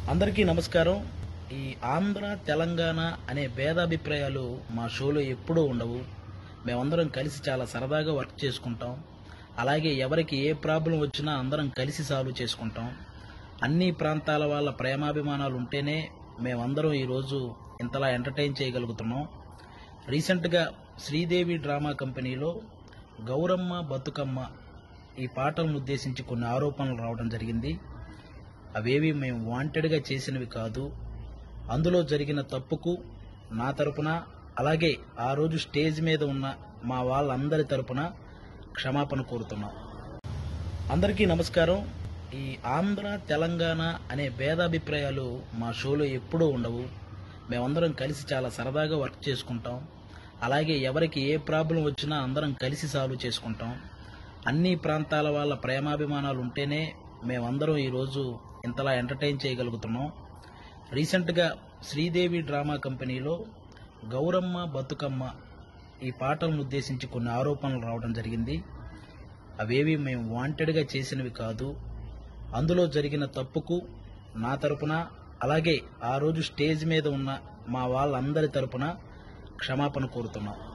అందరికీ నమస్కారం ఈ ఆంధ్ర తెలంగాణ అనే భేదాభిప్రాయాలు మా షోలో ఎప్పుడూ ఉండవు మేమందరం కలిసి చాలా సరదాగా వర్క్ చేసుకుంటాం అలాగే ఎవరికి ఏ ప్రాబ్లం వచ్చినా అందరం కలిసి సాల్వ్ చేసుకుంటాం అన్ని ప్రాంతాల వాళ్ళ ప్రేమాభిమానాలు ఉంటేనే మేమందరం ఈరోజు ఇంతలా ఎంటర్టైన్ చేయగలుగుతున్నాం రీసెంట్గా శ్రీదేవి డ్రామా కంపెనీలో గౌరమ్మ బతుకమ్మ ఈ పాటలను ఉద్దేశించి కొన్ని ఆరోపణలు రావడం జరిగింది అవేవి మేము వాంటెడ్గా చేసినవి కాదు అందులో జరిగిన తప్పుకు నా తరపున అలాగే ఆ రోజు స్టేజ్ మీద ఉన్న మా వాళ్ళందరి తరపున క్షమాపణ కోరుతున్నాం అందరికీ నమస్కారం ఈ ఆంధ్ర తెలంగాణ అనే భేదాభిప్రాయాలు మా షోలో ఎప్పుడూ ఉండవు మేమందరం కలిసి చాలా సరదాగా వర్క్ చేసుకుంటాం అలాగే ఎవరికి ఏ ప్రాబ్లం వచ్చినా అందరం కలిసి సాల్వ్ చేసుకుంటాం అన్ని ప్రాంతాల వాళ్ళ ప్రేమాభిమానాలు ఉంటేనే మేమందరం ఈరోజు ఇంతలా ఎంటర్టైన్ చేయగలుగుతున్నాం రీసెంట్గా శ్రీదేవి డ్రామా కంపెనీలో గౌరమ్మ బతుకమ్మ ఈ పాటలను ఉద్దేశించి కొన్ని ఆరోపణలు రావడం జరిగింది అవేవి మేము వాంటెడ్గా చేసినవి కాదు అందులో జరిగిన తప్పుకు నా తరపున అలాగే ఆ రోజు స్టేజ్ మీద ఉన్న మా వాళ్ళందరి తరపున క్షమాపణ కోరుతున్నాం